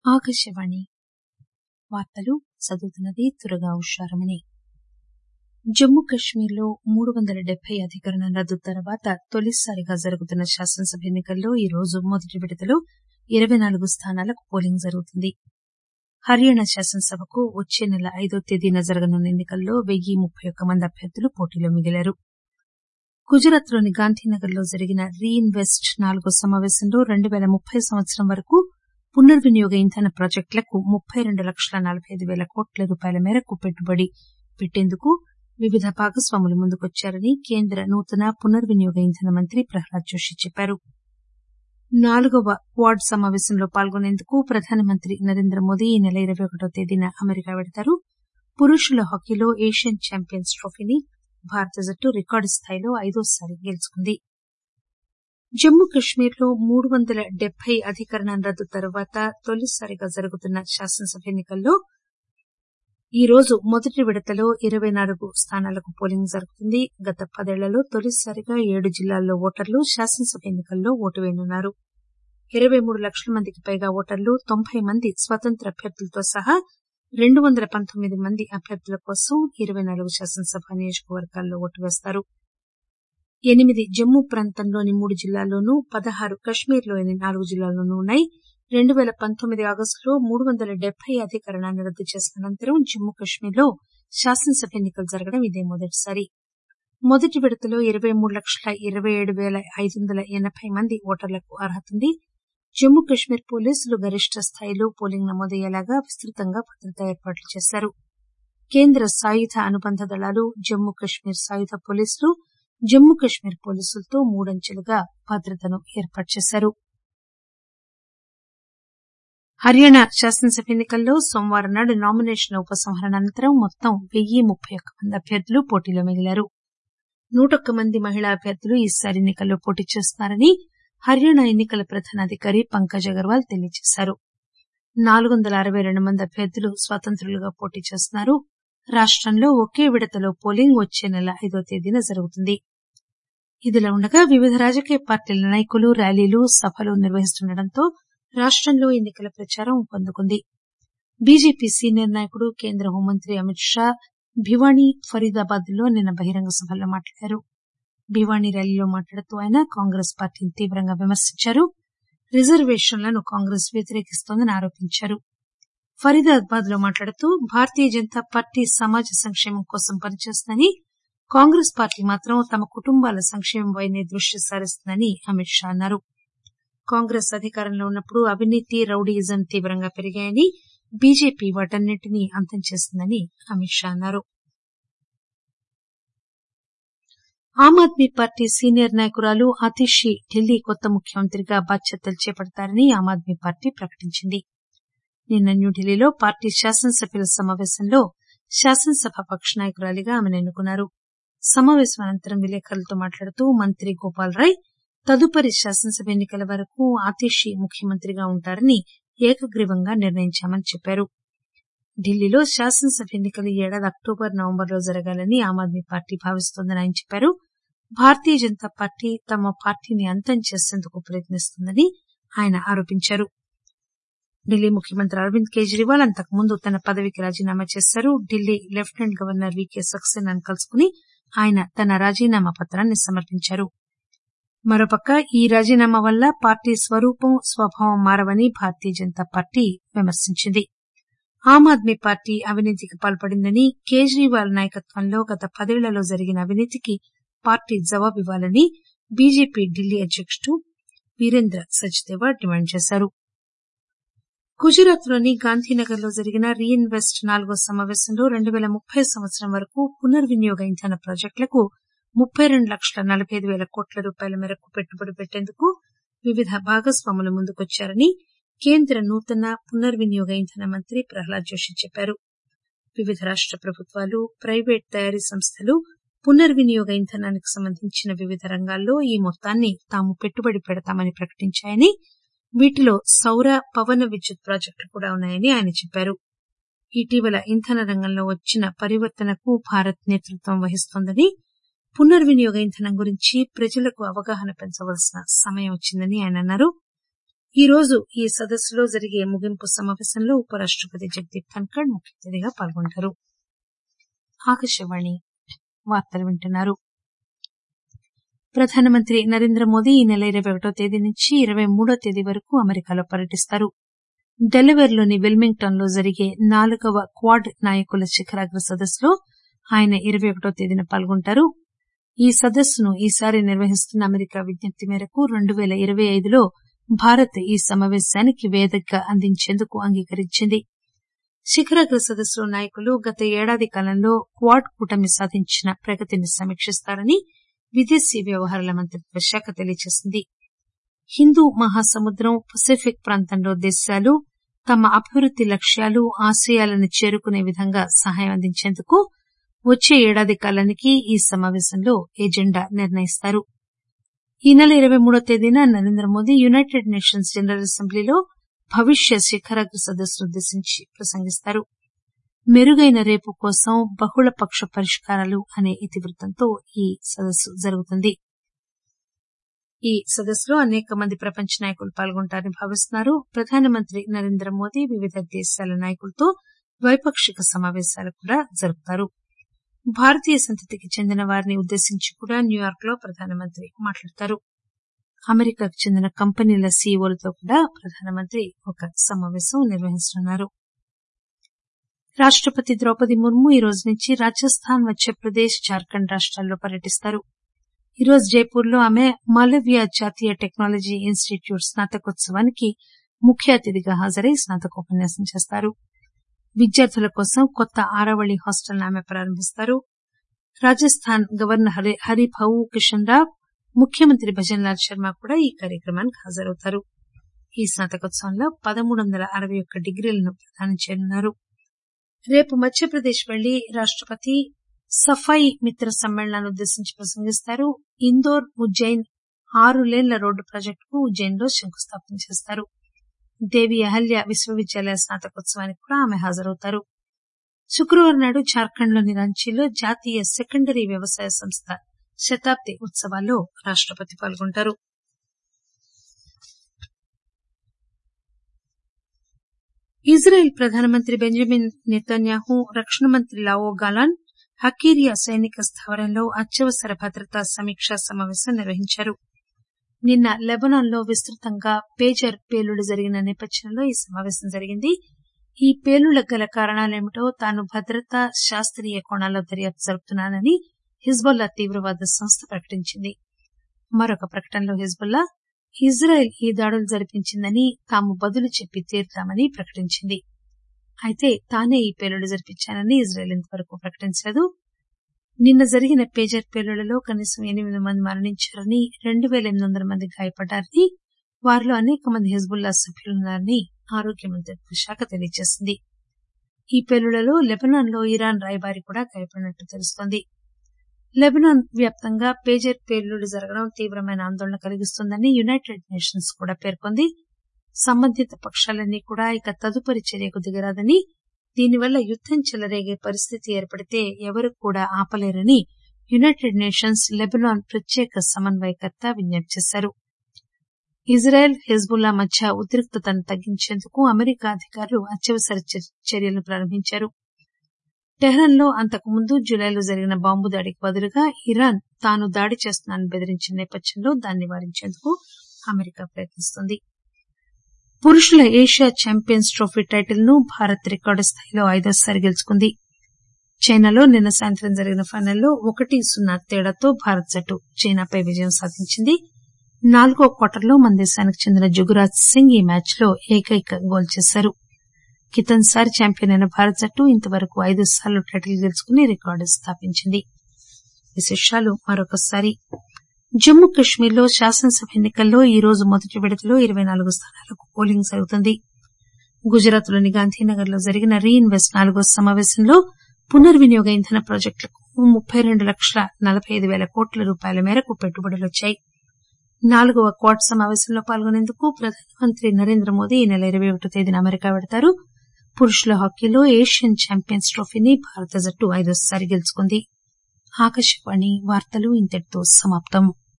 ఆకాశవాణి వార్తలు చదువుతున్నది తురగా ఉషారమణి జమ్మూ కశ్మీర్లో మూడు వందల డెబ్బై అధికరణం రద్దు తర్వాత తొలిసారిగా జరుగుతున్న శాసనసభ ఎన్నికల్లో ఈ రోజు మొదటి విడతలో ఇరవై నాలుగు స్థానాలకు పోలింగ్ జరుగుతుంది హర్యానా శాసనసభకు వచ్చే నెల ఐదో తేదీన జరగనున్న ఎన్నికల్లో వెయ్యి ముప్పై ఒక్క మంది అభ్యర్థులు పోటీలో మిగిలారు గుజరాత్ లోని గాంధీనగర్ లో జరిగిన రీ ఇన్వెస్ట్ నాలుగో సమాపేశంలో రెండు పేల ముప్పై సంవత్సరం వరకు పునర్వినియోగ ఇంధన ప్రాజెక్టులకు ముప్పై రెండు లక్షల నలబై అయిదు పేల కోట్ల రూపాయల మేరకు పెట్టుబడి పెట్టేందుకు వివిధ భాగస్వాములు ముందుకొచ్చారని కేంద్ర నూతన పునర్వినియోగ ఇంధన మంత్రి ప్రహ్లాద్ జోషి చెప్పారు నాలుగవ క్వాడ్ సమాపేశంలో పాల్గొనేందుకు ప్రధానమంత్రి నరేంద్ర మోదీ ఈ నెల ఇరవై ఒకటో తేదీన అమెరికా పెడతారు పురుషుల హాకీలో ఏషియన్ ఛాంపియన్స్ ట్రోఫీని భారత జట్టు రికార్డు స్థాయిలో ఐదోసారి గెలుచుకుంది జమ్మూ కశ్మీర్లో మూడు వందల డెబ్బై అధికరణం రద్దు తర్వాత తొలిసారిగా జరుగుతున్న శాసనసభ ఎన్నికల్లో ఈ రోజు మొదటి విడతలో ఇరవై నాలుగు స్థానాలకు పోలింగ్ జరుగుతుంది గత పదేళ్లలో తొలిసారిగా ఏడు జిల్లాల్లో ఓటర్లు శాసనసభ ఎన్నికల్లో ఓటు వేయనున్నారు ఇరవై మూడు లక్షల మందికి పైగా ఓటర్లు తొంభై మంది స్వతంత్ర అభ్యర్థులతో సహా రెండు వందల పంతొమ్మిది మంది అభ్యర్థుల కోసం ఇరవై నాలుగు శాసనసభ నియోజకవర్గాల్లో ఓటు వేస్తారు ఎనిమిది జమ్మూ ప్రాంతంలోని మూడు జిల్లాల్లోనూ పదహారు కశ్మీర్లోని నాలుగు జిల్లాల్లోనూ ఉన్నాయి రెండు పేల పంతొమ్మిది ఆగస్టులో మూడు వందల డెబ్బై అధికరణాన్ని రద్దు చేసిన అనంతరం జమ్మూ కశ్మీర్లో శాసనసభ ఎన్నికలు జరగడం ఇదే మొదటిసారి మొదటి విడతలో ఇరవై మూడు లక్షల ఇరవై ఏడు పేల ఐదు వందల ఎనబై మంది ఓటర్లకు అర్హత ఉంది జమ్మూ కశ్మీర్ పోలీసులు గరిష్ట స్థాయిలో పోలింగ్ నమోదయ్యేలాగా విస్తృతంగా భద్రతా ఏర్పాట్లు చేశారు కేంద్ర సాయుధ అనుబంధ దళాలు జమ్మూ కశ్మీర్ సాయుధ పోలీసులు జమ్మూ కశ్మీర్ పోలీసులతో మూడంచెలుగా భద్రతను ఏర్పాటు చేశారు హర్యానా శాసనసభ ఎన్నికల్లో సోమవారం నాడు నామినేషన్ల ఉపసంహరణ అనంతరం మొత్తం వెయ్యి ముప్పై ఒక్క మంది అభ్యర్థులు పోటీలో మిగిలారు నూటొక్క మంది మహిళా అభ్యర్థులు ఈసారి ఎన్నికల్లో పోటీ చేస్తున్నారని హర్యానా ఎన్నికల ప్రధానాధికారి పంకజ్ అగర్వాల్ తెలియజేశారు నాలుగు వందల అరవై రెండు మంది అభ్యర్థులు స్వతంత్రులుగా పోటీ చేస్తున్నారు రాష్టంలో ఒకే విడతలో పోలింగ్ వచ్చే నెల ఐదో తేదీన జరుగుతుంది ఇదిలా ఉండగా వివిధ రాజకీయ పార్టీల నాయకులు ర్యాలీలు సభలు నిర్వహిస్తుండటంతో రాష్టంలో ఎన్నికల ప్రచారం ఊపందుకుంది బీజేపీ సీనియర్ నాయకుడు కేంద్ర హోంమంత్రి అమిత్ షా భివానీ ఫరీదాబాద్ లో నిన్న బహిరంగ సభల్లో మాట్లాడారు భివానీ ర్యాలీలో మాట్లాడుతూ ఆయన కాంగ్రెస్ పార్టీని తీవ్రంగా విమర్శించారు రిజర్వేషన్లను కాంగ్రెస్ వ్యతిరేకిస్తోందని ఆరోపించారు ఫరీదాబాద్ లో మాట్లాడుతూ భారతీయ జనతా పార్టీ సమాజ సంక్షేమం కోసం పనిచేస్తుందని కాంగ్రెస్ పార్టీ మాత్రం తమ కుటుంబాల సంక్షేమంపైనే దృష్టి సారిస్తుందని అమిత్ షా అన్నారు కాంగ్రెస్ అధికారంలో ఉన్నప్పుడు అవినీతి రౌడీయిజం తీవ్రంగా పెరిగాయని బీజేపీ వాటన్నింటినీ అంతం చేసిందని అమిత్ షా అన్నారు ఆమ్ ఆద్మీ పార్టీ సీనియర్ నాయకురాలు అతిషి ఢిల్లీ కొత్త ముఖ్యమంత్రిగా బాధ్యతలు చేపడతారని ఆమ్ ఆద్మీ పార్టీ ప్రకటించింది నిన్న న్యూఢిల్లీలో పార్టీ శాసనసభ్యుల సమాపేశంలో శాసనసభ పక్ష నాయకురాలిగా ఆమెను ఎన్నుకున్నారు సమాపేశం అనంతరం విలేకరులతో మాట్లాడుతూ మంత్రి గోపాల్ రాయ్ తదుపరి శాసనసభ ఎన్నికల వరకు ఆతిషి ముఖ్యమంత్రిగా ఉంటారని ఏకగ్రీవంగా నిర్ణయించామని చెప్పారు ఢిల్లీలో శాసనసభ ఎన్నికలు ఈ ఏడాది అక్టోబర్ నవంబర్లో జరగాలని ఆమ్ ఆద్మీ పార్టీ భావిస్తోందని ఆయన చెప్పారు భారతీయ జనతా పార్టీ తమ పార్టీని అంతం చేసేందుకు ప్రయత్నిస్తోందని ఆయన ఆరోపించారు ఢిల్లీ ముఖ్యమంత్రి అరవింద్ కేజ్రీవాల్ అంతకుముందు తన పదవికి రాజీనామా చేశారు ఢిల్లీ లెప్టినెంట్ గవర్నర్ వికే సక్సేనాను కలుసుకుని ఆయన తన రాజీనామా పత్రాన్ని సమర్పించారు మరోపక్క ఈ రాజీనామా వల్ల పార్టీ స్వరూపం స్వభావం మారవని భారతీయ జనతా పార్టీ విమర్శించింది ఆమ్ ఆద్మీ పార్టీ అవినీతికి పాల్పడిందని కేజ్రీవాల్ నాయకత్వంలో గత పదేళ్లలో జరిగిన అవినీతికి పార్టీ జవాబివ్వాలని బీజేపీ ఢిల్లీ అధ్యకుడు వీరేంద్ర సచ్దేవా డిమాండ్ చేశారు గుజరాత్ లోని గాంధీనగర్ లో జరిగిన రీ ఇన్వెస్ట్ నాలుగో సమాపేశంలో రెండు పేల ముప్పై సంవత్సరం వరకు పునర్వినియోగ ఇంధన ప్రాజెక్టులకు ముప్పై రెండు లక్షల నలబై ఐదు పేల కోట్ల రూపాయల మేరకు పెట్టుబడి పెట్టేందుకు వివిధ భాగస్వాములు ముందుకొచ్చారని కేంద్ర నూతన పునర్వినియోగ ఇంధన మంత్రి ప్రహ్లాద్ జోషి చెప్పారు వివిధ రాష్ట ప్రభుత్వాలు ప్రైవేట్ తయారీ సంస్థలు పునర్వినియోగ ఇంధనానికి సంబంధించిన వివిధ రంగాల్లో ఈ మొత్తాన్ని తాము పెట్టుబడి పెడతామని ప్రకటించాయని వీటిలో సౌర పవన విద్యుత్ ప్రాజెక్టులు కూడా ఉన్నాయని ఆయన చెప్పారు ఇటీవల ఇంధన రంగంలో వచ్చిన పరివర్తనకు భారత్ నేతృత్వం వహిస్తోందని పునర్వినియోగ ఇంధనం గురించి ప్రజలకు అవగాహన పెంచవలసిన సమయం వచ్చిందని ఆయన అన్నారు ఈ రోజు ఈ సదస్సులో జరిగే ముగింపు సమావేశంలో ఉపరాష్టపతి జగదీప్ ధన్కర్ ముఖ్య అతిథిగా పాల్గొంటారు ఆకాశవాణి వార్తలు వింటున్నారు ప్రధానమంత్రి నరేంద్ర మోదీ ఈ నెల ఇరవై ఒకటో తేదీ నుంచి ఇరవై మూడో తేదీ వరకు అమెరికాలో పర్యటిస్తారు డెలవేర్లోని విల్మింగ్టన్ లో జరిగే నాలుగవ క్వాడ్ నాయకుల శిఖరాగ్ర సదస్సులో ఆయన ఇరవై ఒకటో తేదీన పాల్గొంటారు ఈ సదస్సును ఈసారి నిర్వహిస్తున్న అమెరికా విజ్ఞప్తి మేరకు రెండు పేల ఇరవై ఐదులో భారత్ ఈ సమావేశానికి వేదికగా అందించేందుకు అంగీకరించింది శిఖరాగ్ర సదస్సులో నాయకులు గత ఏడాది కాలంలో క్వాడ్ కూటమి సాధించిన ప్రగతిని సమీక్షిస్తారని విదేశీ వ్యవహారాల మంత్రిత్వ శాఖ తెలియజేసింది హిందూ మహాసముద్రం పసిఫిక్ ప్రాంతంలో దేశాలు తమ అభివృద్ది లక్ష్యాలు ఆశయాలను చేరుకునే విధంగా సహాయం అందించేందుకు వచ్చే ఏడాది కాలానికి ఈ సమావేశంలో ఎజెండా నిర్ణయిస్తారు ఈ నెల ఇరవై మూడో తేదీన Narendra Modi United Nations General అసెంబ్లీలో భవిష్య శిఖరాగ్ర సదస్సును ఉద్దేశించి ప్రసంగిస్తారు మెరుగైన రేపు కోసం బహుళపక్ష పరిష్కారాలు అనే ఇతివృత్తంతో ఈ సదస్సు జరుగుతుంది ఈ సదస్సులో అనేక మంది ప్రపంచ నాయకులు పాల్గొంటారని భావిస్తున్నారు ప్రధానమంత్రి నరేంద్ర మోదీ వివిధ దేశాల నాయకులతో ద్వైపాక్షిక సమావేశాలు కూడా జరుపుతారు భారతీయ సంతతికి చెందిన వారిని ఉద్దేశించి కూడా న్యూయార్క్ లో ప్రధానమంత్రి మాట్లాడతారు అమెరికాకు చెందిన కంపెనీల సీఈఓలతో కూడా ప్రధానమంత్రి ఒక సమావేశం నిర్వహించనున్నారు రాష్టపతి ద్రౌపది ముర్ము ఈ రోజు నుంచి రాజస్థాన్ మధ్యప్రదేశ్ జార్ఖండ్ రాష్టాల్లో పర్యటిస్తారు ఈ రోజు జైపూర్ లో ఆమె మాలవ్య జాతీయ టెక్నాలజీ ఇన్స్టిట్యూట్ స్నాతకోత్సవానికి ముఖ్య అతిథిగా హాజరై స్నాతకోపన్యాసం చేస్తారు విద్యార్థుల కోసం కొత్త ఆరవళి హాస్టల్ ఆమె ప్రారంభిస్తారు రాజస్థాన్ గవర్నర్ హరిభావు కిషన్ రావ్ ముఖ్యమంత్రి భజన్ లాల్ శర్మ కూడా ఈ కార్యక్రమానికి హాజరవుతారు ఈ స్నాతకోత్సవంలో పదమూడు వందల అరవై ఒక్క డిగ్రీలను ప్రదానం చేయనున్నారు రేపు మధ్యప్రదేశ్ వెళ్లి రాష్టపతి సఫాయి మిత్ర సమ్మేళనాన్ని ఉద్దేశించి ప్రసంగిస్తారు ఇందోర్ ఉజ్జయిన్ ఆరు లేన్ల రోడ్డు ప్రాజెక్టుకు ఉజ్జయిన్ లో శంకుస్థాపన చేస్తారు దేవి అహల్య విశ్వవిద్యాలయ స్నాతకోత్సవానికి కూడా ఆమె హాజరవుతారు శుక్రవారం నాడు జార్ఖండ్ లోని రాంచీలో జాతీయ సెకండరీ వ్యవసాయ సంస్థ శతాబ్ది ఉత్సవాల్లో రాష్టపతి పాల్గొంటారు ఇజ్రాయెల్ ప్రధానమంత్రి బెంజమిన్ నెతన్యాహు రక్షణ మంత్రి లావో గాలాన్ హకీరియా సైనిక స్థావరంలో అత్యవసర భద్రతా సమీక్షా సమావేశం నిర్వహించారు నిన్న లెబనాన్ లో విస్తృతంగా పేజర్ పేలుళ్లు జరిగిన నేపథ్యంలో ఈ సమావేశం జరిగింది ఈ పేలుళ్లకు గల కారణాలేమిటో తాను భద్రతా శాస్త్రీయ కోణాల్లో దర్యాప్తు జరుపుతున్నానని హిజ్బుల్లా తీవ్రవాద సంస్థ ప్రకటించింది మరొక ప్రకటనలో హిజ్బుల్లా ఇజ్రాయెల్ ఈ దాడులు జరిపించిందని తాము బదులు చెప్పి తీరుతామని ప్రకటించింది అయితే తానే ఈ పేలుళ్లు జరిపించానని ఇజ్రాయెల్ ఇంతవరకు ప్రకటించలేదు నిన్న జరిగిన పేజర్ పేలుళ్లలో కనీసం ఎనిమిది మంది మరణించారని రెండు పేల ఎనిమిది వందల మంది గాయపడ్డారని వారిలో అనేక మంది హిజ్బుల్లా సభ్యులున్నారని ఆరోగ్య మంత్రిత్వ శాఖ తెలియజేసింది ఈ పేలుళ్లలో లెబనాన్ లో ఇరాన్ రాయబారి కూడా గాయపడినట్టు తెలుస్తోంది లెబనాన్ వ్యాప్తంగా పేజర్ పేలుళ్లు జరగడం తీవ్రమైన ఆందోళన కలిగిస్తోందని యునైటెడ్ నేషన్స్ కూడా పేర్కొంది సంబంధిత పక్షాలన్నీ కూడా ఇక తదుపరి చర్యకు దిగరాదని దీనివల్ల యుద్దం చెలరేగే పరిస్థితి ఏర్పడితే ఎవరు కూడా ఆపలేరని యునైటెడ్ నేషన్స్ లెబనాన్ ప్రత్యేక సమన్వయకర్త విజ్ఞప్తి చేశారు ఇజ్రాయెల్ హెజ్బుల్లా మధ్య ఉద్రిక్తతను తగ్గించేందుకు అమెరికా అధికారులు అత్యవసర చర్యలను ప్రారంభించారు టెహ్రాన్ లో అంతకుముందు జులైలో జరిగిన బాంబు దాడికి బదులుగా ఇరాన్ తాను దాడి చేస్తున్నానని బెదిరించిన నేపథ్యంలో దాన్ని నివారించేందుకు అమెరికా ప్రయత్నిస్తోంది పురుషుల ఏషియా ఛాంపియన్స్ ట్రోఫీ టైటిల్ ను భారత్ రికార్డు స్థాయిలో ఐదోసారి గెలుచుకుంది చైనాలో నిన్న సాయంత్రం జరిగిన ఫైనల్లో ఒకటి సున్నా తేడాతో భారత్ జట్టు చైనాపై విజయం సాధించింది నాలుగో క్వార్టర్లో మన దేశానికి చెందిన జుగురాజ్ సింగ్ ఈ మ్యాచ్ లో ఏకైక గోల్ చేశారు కితన్సారి ఛాంపియన్ అయిన భారత జట్టు ఇంతవరకు ఐదు సార్లు టైటిల్ గెలుచుకుని రికార్డు స్థాపించింది విశేషాలు మరొకసారి జమ్మూ కశ్మీర్ లో శాసనసభ ఎన్నికల్లో ఈ రోజు మొదటి విడతలో ఇరవై నాలుగు స్థానాలకు పోలింగ్ జరుగుతుంది గుజరాత్ లోని గాంధీనగర్ లో జరిగిన రీ ఇన్వెస్ట్ నాలుగో సమావేశంలో పునర్వినియోగ ఇంధన ప్రాజెక్టులకు ముప్పై రెండు లక్షల నలబై ఐదు పేల కోట్ల రూపాయల మేరకు పెట్టుబడులు వచ్చాయి నాలుగవ క్వాడ్ సమావేశంలో పాల్గొనేందుకు ప్రధానమంత్రి నరేంద్ర మోదీ ఈ నెల ఇరవై ఒకటో తేదీన అమెరికా పెడతారు పురుషుల హాకీలో ఏషియన్ ఛాంపియన్స్ ట్రోఫీని భారత జట్టు ఐదోసారి గెలుచుకుంది ఆకాశవాణి వార్తలు ఇంతటితో సమాప్తం